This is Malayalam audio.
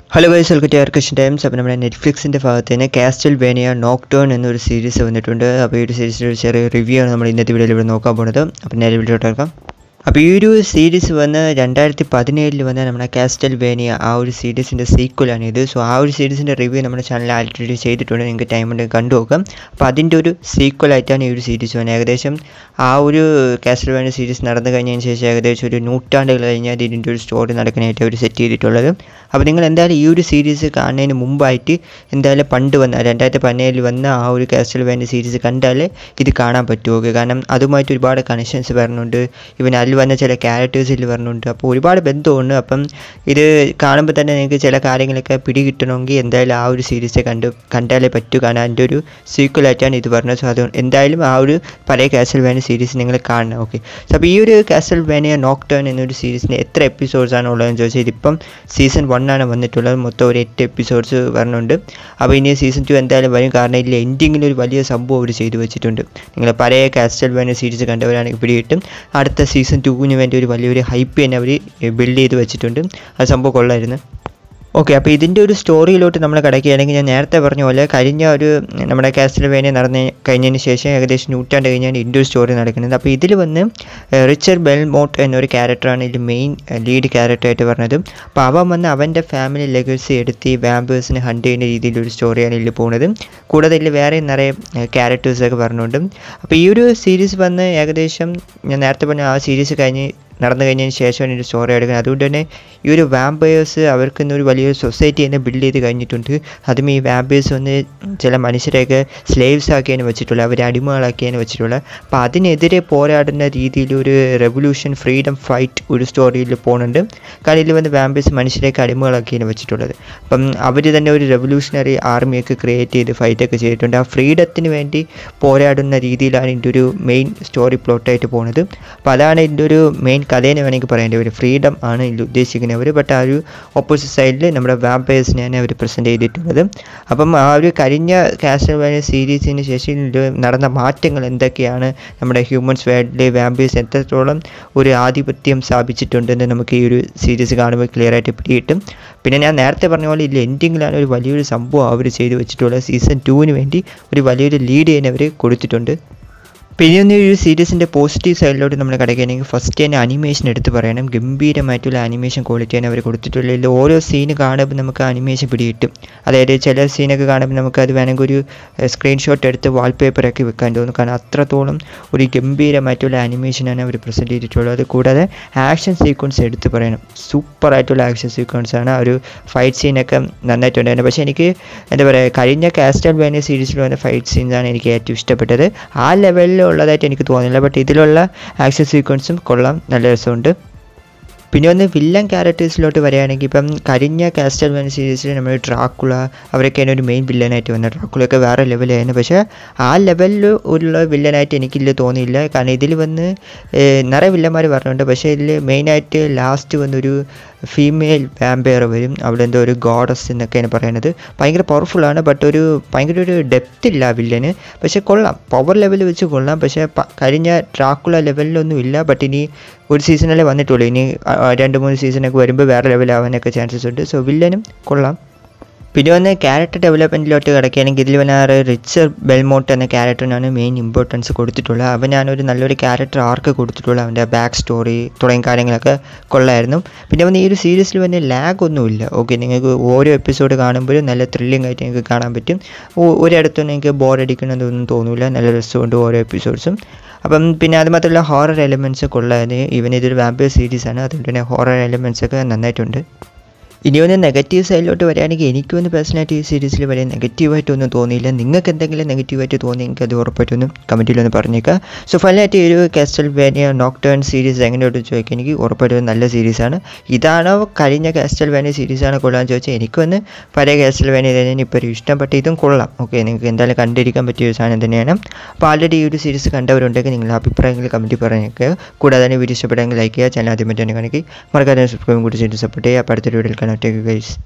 ഹലോ ഗൈസ് വെൽക്കം ടു എയർക്കഷൻ ടൈംസ് അപ്പോൾ നമ്മുടെ നെറ്റ്ഫ്ലിക്സിൻ്റെ ഭാഗത്ത് നിന്ന് കാസ്റ്റൽ വേനിയ നോക്ക് ടേൺ എന്നൊരു സീരീസ് വന്നിട്ടുണ്ട് അപ്പോൾ ഈ ഒരു സീരീസിൻ്റെ ഒരു ചെറിയ റിവ്യൂ ആണ് നമ്മൾ ഇന്നത്തെ വീഡിയോയിൽ ഇവിടെ നോക്കാൻ പോകുന്നത് അപ്പോൾ നേരെ വീഡിയോ ഇട്ടേക്കാം അപ്പോൾ ഈ ഒരു സീരീസ് വന്ന് രണ്ടായിരത്തി പതിനേഴിൽ വന്ന നമ്മുടെ കാസ്റ്റൽ വേനിയ ആ ഒരു സീരീസിൻ്റെ സീക്വലാണ് ഇത് സോ ആ ഒരു സീരീസിൻ്റെ റിവ്യൂ നമ്മുടെ ചാനലിൽ ആൾറെഡി ചെയ്തിട്ടുണ്ട് നിങ്ങൾക്ക് ടൈം ഉണ്ടെങ്കിൽ കണ്ടു നോക്കാം അപ്പോൾ അതിൻ്റെ ഒരു സീക്വലായിട്ടാണ് ഈ ഒരു സീരീസ് വന്നത് ഏകദേശം ആ ഒരു കാസ്റ്റൽ വേനിയ സീരീസ് നടന്നു കഴിഞ്ഞതിന് ശേഷം ഏകദേശം ഒരു നൂറ്റാണ്ടുകൾ കഴിഞ്ഞാൽ ഇതിൻ്റെ ഒരു സ്റ്റോറി നടക്കാനായിട്ട് അവർ സെറ്റ് ചെയ്തിട്ടുള്ളത് അപ്പോൾ നിങ്ങൾ എന്തായാലും ഈ ഒരു സീരീസ് കാണുന്നതിന് മുമ്പായിട്ട് എന്തായാലും പണ്ട് വന്ന രണ്ടായിരത്തി പതിനേഴിൽ വന്ന ആ ഒരു കാസ്റ്റൽ വേനിയ സീരീസ് കണ്ടാലേ ഇത് കാണാൻ പറ്റുമോ കാരണം അതുമായിട്ട് ഒരുപാട് കണക്ഷൻസ് വരുന്നുണ്ട് ഇവൻ അതിൽ വന്ന ചില ക്യാരക്ടേഴ്സിൽ വരുന്നുണ്ട് അപ്പോൾ ഒരുപാട് ബന്ധമുണ്ട് അപ്പം ഇത് കാണുമ്പോൾ തന്നെ നിങ്ങൾക്ക് ചില കാര്യങ്ങളൊക്കെ പിടികിട്ടണമെങ്കിൽ എന്തായാലും ആ ഒരു സീരീസ് കണ്ട് കണ്ടാലേ പറ്റൂ കാരണം അതിൻ്റെ ഒരു സീക്വലായിട്ടാണ് ഇത് പറഞ്ഞത് സോ അത് എന്തായാലും ആ ഒരു പഴയ കാസൽ വേനിയ സീരീസ് നിങ്ങൾ കാണണം ഓക്കെ സോ അപ്പോൾ ഈ ഒരു കാസൽ വേനിയ നോക്ക് ടേൺ എന്നൊരു സീരീസിന് എത്ര എപ്പിസോഡ്സ് ആണ് ഉള്ളതെന്ന് ചോദിച്ചാൽ ഇതിപ്പം സീസൺ വൺ ആണ് വന്നിട്ടുള്ളത് മൊത്തം ഒരു എട്ട് എപ്പിസോഡ്സ് വരുന്നുണ്ട് അപ്പോൾ ഇനി സീസൺ ടു എന്തായാലും വരും കാരണം ഇതിൽ എൻഡിങ്ങിൽ ഒരു വലിയ സംഭവം അവർ ചെയ്തു വെച്ചിട്ടുണ്ട് നിങ്ങൾ പഴയ കാസ്റ്റൽ വേനിയ സീരീസ് കണ്ടവരാണെങ്കിൽ പിടികിട്ടും അടുത്ത സീസൺ ടൂവിന് വേണ്ടി ഒരു വലിയൊരു ഹൈപ്പ് തന്നെ അവർ ബിൽഡ് ചെയ്ത് വെച്ചിട്ടുണ്ട് അത് സംഭവം കൊള്ളായിരുന്നു ഓക്കെ അപ്പോൾ ഇതിൻ്റെ ഒരു സ്റ്റോറിയിലോട്ട് നമ്മൾ കിടക്കുകയാണെങ്കിൽ ഞാൻ നേരത്തെ പറഞ്ഞ പോലെ കഴിഞ്ഞ ഒരു നമ്മുടെ കാസ്റ്റൽവേനിയ നടന്ന് കഴിഞ്ഞതിന് ശേഷം ഏകദേശം നൂറ്റാണ്ട് കഴിഞ്ഞാണ് ഇതിൻ്റെ ഒരു സ്റ്റോറി നടക്കുന്നത് അപ്പോൾ ഇതിൽ വന്ന് റിച്ചർഡ് ബെൽമോട്ട് എന്നൊരു ക്യാരക്ടറാണ് ഇതിൽ മെയിൻ ലീഡ് ക്യാരക്ടറായിട്ട് പറഞ്ഞത് അപ്പോൾ അവൻ വന്ന് അവൻ്റെ ഫാമിലി ലെഗസി എടുത്ത് ഈ വാമ്പേഴ്സിനെ ഹണ്ട് ചെയ്യുന്ന രീതിയിലൊരു സ്റ്റോറിയാണ് ഇതിൽ പോകുന്നത് കൂടാതെ ഇതിൽ വേറെ നിറയെ ക്യാരക്ടേഴ്സൊക്കെ പറഞ്ഞുകൊണ്ട് അപ്പോൾ ഈ ഒരു സീരീസ് വന്ന് ഏകദേശം ഞാൻ നേരത്തെ പറഞ്ഞ ആ സീരീസ് കഴിഞ്ഞ് നടന്നു കഴിഞ്ഞതിന് ശേഷമാണ് ഒരു സ്റ്റോറി എടുക്കുന്നത് അതുകൊണ്ട് തന്നെ ഈ ഒരു വാമ്പയേഴ്സ് അവർക്ക് ഒരു വലിയൊരു സൊസൈറ്റി തന്നെ ബിൽഡ് ചെയ്ത് കഴിഞ്ഞിട്ടുണ്ട് അതും ഈ വാമ്പയേഴ്സ് വന്ന് ചില മനുഷ്യരെയൊക്കെ സ്ലേവ്സ് ആക്കിയാണ് വെച്ചിട്ടുള്ളത് അവരെ അടിമകളാക്കിയാണ് വെച്ചിട്ടുള്ളത് അപ്പോൾ അതിനെതിരെ പോരാടുന്ന രീതിയിൽ ഒരു റെവല്യൂഷൻ ഫ്രീഡം ഫൈറ്റ് ഒരു സ്റ്റോറിയിൽ പോകുന്നുണ്ട് കാരണം ഇതിൽ വന്ന് വാമ്പയേഴ്സ് മനുഷ്യരെയൊക്കെ അടിമകളാക്കിയാണ് വെച്ചിട്ടുള്ളത് അപ്പം അവർ തന്നെ ഒരു റെവല്യൂഷണറി ആർമിയൊക്കെ ക്രിയേറ്റ് ചെയ്ത് ഫൈറ്റൊക്കെ ചെയ്തിട്ടുണ്ട് ആ ഫ്രീഡത്തിന് വേണ്ടി പോരാടുന്ന രീതിയിലാണ് ഇതിൻ്റെ ഒരു മെയിൻ സ്റ്റോറി പ്ലോട്ടായിട്ട് പോകുന്നത് അപ്പോൾ അതാണ് ഇതിൻ്റെ ഒരു മെയിൻ കഥേനെ വേണമെങ്കിൽ പറയേണ്ടി ഒരു ഫ്രീഡം ആണ് ഇതിൽ ഉദ്ദേശിക്കുന്നവർ ബട്ട് ആ ഒരു ഓപ്പോസിറ്റ് സൈഡിൽ നമ്മുടെ വാമ്പയേഴ്സിനെയാണ് അവർ പ്രസൻറ്റ് ചെയ്തിട്ടുള്ളത് അപ്പം ആ ഒരു കഴിഞ്ഞ കാസ്റ്റൽവാനിയ സീരീസിന് ശേഷം ഇതിൽ നടന്ന മാറ്റങ്ങൾ എന്തൊക്കെയാണ് നമ്മുടെ ഹ്യൂമൻസ് വേൾഡിൽ വാമ്പയേഴ്സ് എത്രത്തോളം ഒരു ആധിപത്യം സ്ഥാപിച്ചിട്ടുണ്ടെന്ന് നമുക്ക് ഈ ഒരു സീരീസ് കാണുമ്പോൾ ക്ലിയർ ആയിട്ട് പിടികിട്ടും പിന്നെ ഞാൻ നേരത്തെ പറഞ്ഞ പോലെ ഇതിൽ എൻഡിങ്ങിലാണ് ഒരു വലിയൊരു സംഭവം അവർ ചെയ്തു വെച്ചിട്ടുള്ളത് സീസൺ ടൂവിന് വേണ്ടി ഒരു വലിയൊരു ലീഡ് ചെയ്യാൻ അവർ കൊടുത്തിട്ടുണ്ട് പിന്നെ ഒന്ന് ഈ ഒരു സീരീസിൻ്റെ പോസിറ്റീവ് സൈഡിലോട്ട് നമ്മൾ കിടക്കുകയാണെങ്കിൽ ഫസ്റ്റ് തന്നെ അനിമേഷൻ എടുത്ത് പറയണം ഗംഭീരമായിട്ടുള്ള അനിമേഷൻ ക്വാളിറ്റിയാണ് അവർ കൊടുത്തിട്ടുള്ളത് ഇതിൽ ഓരോ സീന് കാണുമ്പോൾ നമുക്ക് അനിമേഷൻ പിടികിട്ടും അതായത് ചില സീനൊക്കെ കാണുമ്പോൾ നമുക്ക് അത് വേണമെങ്കിൽ ഒരു സ്ക്രീൻഷോട്ട് എടുത്ത് വാൾപേപ്പറൊക്കെ വെക്കാൻ തോന്നും കാരണം അത്രത്തോളം ഒരു ഗംഭീരമായിട്ടുള്ള അനിമേഷനാണ് അവർ പ്രസൻറ്റ് ചെയ്തിട്ടുള്ളത് കൂടാതെ ആക്ഷൻ സീക്വൻസ് എടുത്ത് പറയണം സൂപ്പറായിട്ടുള്ള ആക്ഷൻ സീക്വൻസ് ആണ് ആ ഒരു ഫൈറ്റ് സീനൊക്കെ നന്നായിട്ടുണ്ടായിരുന്നു പക്ഷേ എനിക്ക് എന്താ പറയുക കഴിഞ്ഞ കാസ്റ്റൽ വേനിയ സീരീസിൽ വന്ന ഫൈറ്റ് സീൻസാണ് എനിക്ക് ഏറ്റവും ഇഷ്ടപ്പെട്ടത് ആ ലെവലിൽ ഉള്ളതായിട്ട് എനിക്ക് തോന്നില്ല ബട്ട് ഇതിലുള്ള ആക്ഷൻ സീക്വൻസും കൊള്ളാം നല്ല രസമുണ്ട് പിന്നെ ഒന്ന് വില്ലൻ ക്യാരക്ടേഴ്സിലോട്ട് വരികയാണെങ്കിൽ ഇപ്പം കരിഞ്ഞ കാസ്റ്റൽ വൻ സീരീസിൽ നമ്മൾ ഡ്രാക്കുള അവരൊക്കെയാണ് ഒരു മെയിൻ വില്ലനായിട്ട് വന്നത് ഡ്രാക്കുളയൊക്കെ വേറെ ലെവലായിരുന്നു പക്ഷേ ആ ലെവലിൽ ഉള്ള വില്ലനായിട്ട് എനിക്കില്ല തോന്നിയില്ല കാരണം ഇതിൽ വന്ന് നിറയെ വില്ലന്മാർ പറഞ്ഞിട്ടുണ്ട് പക്ഷേ ഇതിൽ മെയിനായിട്ട് ലാസ്റ്റ് വന്നൊരു ഫീമെയിൽ വാമ്പയർ വരും അവിടെ എന്തോ ഒരു ഗോഡസ് എന്നൊക്കെയാണ് പറയുന്നത് ഭയങ്കര പവർഫുള്ളാണ് ബട്ട് ഒരു ഭയങ്കര ഒരു ഡെപ്ത് ഇല്ല വില്ലന് പക്ഷേ കൊള്ളാം പവർ ലെവൽ വെച്ച് കൊള്ളാം പക്ഷേ കഴിഞ്ഞ ഡ്രാക്കുള ലെവലിലൊന്നും ഇല്ല ബട്ട് ഇനി ഒരു സീസണല്ലേ വന്നിട്ടുള്ളൂ ഇനി രണ്ട് മൂന്ന് സീസണൊക്കെ വരുമ്പോൾ വേറെ ലെവലാവാനൊക്കെ ചാൻസസ് ഉണ്ട് സോ വില്ലനും കൊള്ളാം പിന്നെ വന്ന് ക്യാരക്ടർ ഡെവലപ്മെൻറ്റിലോട്ട് കിടക്കുകയാണെങ്കിൽ ഇതിൽ വന്ന റിച്ചർ ബെൽമോട്ട് എന്ന ക്യാരക്ടറിനാണ് മെയിൻ ഇമ്പോർട്ടൻസ് കൊടുത്തിട്ടുള്ളത് അവനാണ് ഒരു നല്ലൊരു ക്യാരക്ടർ ആർക്ക് കൊടുത്തിട്ടുള്ളത് അവൻ്റെ ബാക്ക് സ്റ്റോറി തുടങ്ങിയ കാര്യങ്ങളൊക്കെ കൊള്ളായിരുന്നു പിന്നെ വന്ന് ഈ ഒരു സീരീസിൽ വന്ന് ലാഗ് ഒന്നുമില്ല ഓക്കെ നിങ്ങൾക്ക് ഓരോ എപ്പിസോഡ് കാണുമ്പോഴും നല്ല ത്രില്ലിംഗ് ആയിട്ട് നിങ്ങൾക്ക് കാണാൻ പറ്റും ഒരിടത്തൊന്നും നിങ്ങൾക്ക് ബോർ അടിക്കണമെന്നൊന്നും തോന്നില്ല നല്ല രസമുണ്ട് ഓരോ എപ്പിസോഡ്സും അപ്പം പിന്നെ അത് മാത്രമല്ല ഹോറർ എലിമെൻറ്റ്സ് കൊള്ളാതെ ഇവൻ ഇതൊരു വാമ്പയർ സീരീസാണ് അതുകൊണ്ട് തന്നെ ഹോറർ എലിമെൻറ്റ്സ് ഒക്കെ നന്നായിട്ടുണ്ട് ഇനി ഒന്ന് നെഗറ്റീവ് സൈഡിലോട്ട് വരികയാണെങ്കിൽ എനിക്കൊന്ന് പേഴ്സണലായിട്ട് ഈ സീരീസിൽ വലിയ നെഗറ്റീവായിട്ടൊന്നും തോന്നിയില്ല നിങ്ങൾക്ക് എന്തെങ്കിലും നെഗറ്റീവായിട്ട് തോന്നി എനിക്ക് അത് ഉറപ്പായിട്ടൊന്നും കമൻറ്റിലൊന്ന് പറഞ്ഞേക്കാം സോ ഫൈനലായിട്ട് ഈ ഒരു കാസ്റ്റൽ വേനിയ നോക്ടേൺ സീരീസ് എങ്ങനെയോട്ട് ചോദിക്കുക എനിക്ക് ഉറപ്പായിട്ടും നല്ല സീരീസാണ് ഇതാണോ കഴിഞ്ഞ കാസ്റ്റൽ വേനിയ സീരീസാണ് കൊള്ളാമെന്ന് ചോദിച്ചാൽ എനിക്ക് വന്ന് പഴയ കാസ്റ്റൽ വേനിയ തന്നെയാണ് ഇപ്പോൾ ഒരു ഇഷ്ടം ബട്ട് ഇതും കൊള്ളാം ഓക്കെ നിങ്ങൾക്ക് എന്തായാലും കണ്ടിരിക്കാൻ പറ്റിയ ഒരു സാധനം തന്നെയാണ് അപ്പോൾ ആൾറെഡി ഈ ഒരു സീരീസ് കണ്ടവരുണ്ടെങ്കിൽ നിങ്ങളുടെ അഭിപ്രായങ്ങൾ കമൻറ്റ് പറഞ്ഞേക്കുക കൂടാതെ വീഡിയോ ഇഷ്ടപ്പെടുമെങ്കിൽ ലൈക്ക് ചെയ്യുക ചാനൽ ആദ്യമായിട്ട് തന്നെ കാണിക്കുക മറക്കാതെ സബ്സ്ക്രൈബും കൂടി ചെയ്ത് സപ്പോർട്ട് ചെയ്യുക അപ്പോൾ അടുത്തൊരു വീഡിയോയിൽ കാണാം ടേക്ക് ഗൈസ്